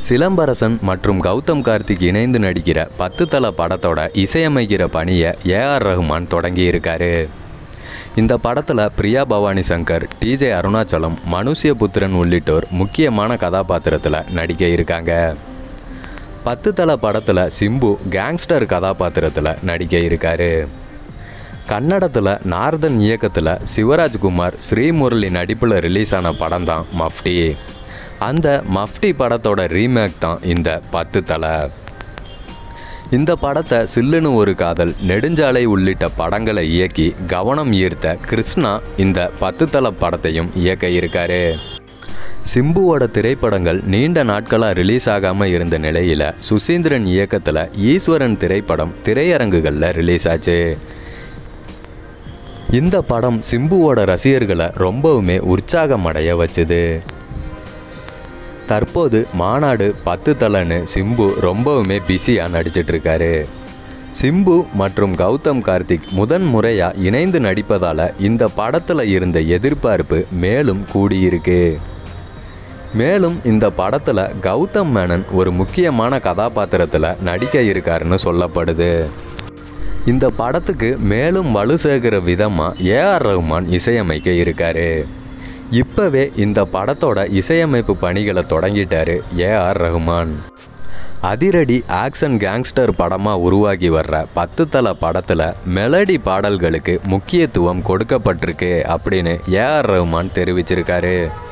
சிலம்பரசன் மற்றும் கௌதம் கார்த்திக் இணைந்து நடிக்கிற பத்து தல படத்தோட இசையமைக்கிற பணியை ஏஆர் ரஹ்மான் தொடங்கியிருக்காரு இந்த படத்தில் பிரியா பவானி சங்கர் டிஜே அருணாச்சலம் மனுஷ்யபுத்திரன் உள்ளிட்டோர் முக்கியமான கதாபாத்திரத்தில் நடிக்க இருக்காங்க பத்து தல படத்தில் சிம்பு கேங்ஸ்டர் கதாபாத்திரத்தில் நடிக்க இருக்காரு கன்னடத்தில் நார்தன் இயக்கத்தில் சிவராஜ்குமார் ஸ்ரீமுரளி நடிப்பில் ரிலீஸ் ஆன படம் தான் மஃப்டி அந்த மஃப்டி படத்தோட ரீமேக் தான் இந்த பத்து தலை இந்த படத்தை சில்லுன்னு ஒரு காதல் நெடுஞ்சாலை உள்ளிட்ட படங்களை இயக்கி கவனம் ஈர்த்த கிருஷ்ணா இந்த பத்து தல படத்தையும் இயக்க இருக்காரு சிம்புவோட திரைப்படங்கள் நீண்ட நாட்களாக ரிலீஸ் ஆகாமல் இருந்த நிலையில் சுசீந்திரன் இயக்கத்தில் ஈஸ்வரன் திரைப்படம் திரையரங்குகளில் ரிலீஸ் ஆச்சு இந்த படம் சிம்புவோட ரசிகர்களை ரொம்பவுமே உற்சாகமடைய வச்சுது தற்போது மாநாடு பத்து தலன்னு சிம்பு ரொம்பவுமே பிஸியாக நடிச்சிட்டு இருக்காரு சிம்பு மற்றும் கௌதம் கார்த்திக் முதன் முறையாக இணைந்து நடிப்பதால் இந்த படத்தில் இருந்த எதிர்பார்ப்பு மேலும் கூடியிருக்கு மேலும் இந்த படத்தில் கௌதம் மேனன் ஒரு முக்கியமான கதாபாத்திரத்தில் நடிக்க இருக்காருன்னு சொல்லப்படுது இந்த படத்துக்கு மேலும் வலு சேர்க்கிற விதமாக ஏஆர் ரஹ்மான் இசையமைக்க இருக்காரு இப்போவே இந்த படத்தோட இசையமைப்பு பணிகளை தொடங்கிட்டாரு ஏஆர் ரஹ்மான் அதிரடி ஆக்ஷன் கேங்ஸ்டர் படமாக உருவாகி வர்ற பத்து தல படத்தில் மெலடி பாடல்களுக்கு முக்கியத்துவம் கொடுக்கப்பட்டிருக்கு அப்படின்னு ஏஆர் ரஹ்மான் தெரிவிச்சிருக்காரு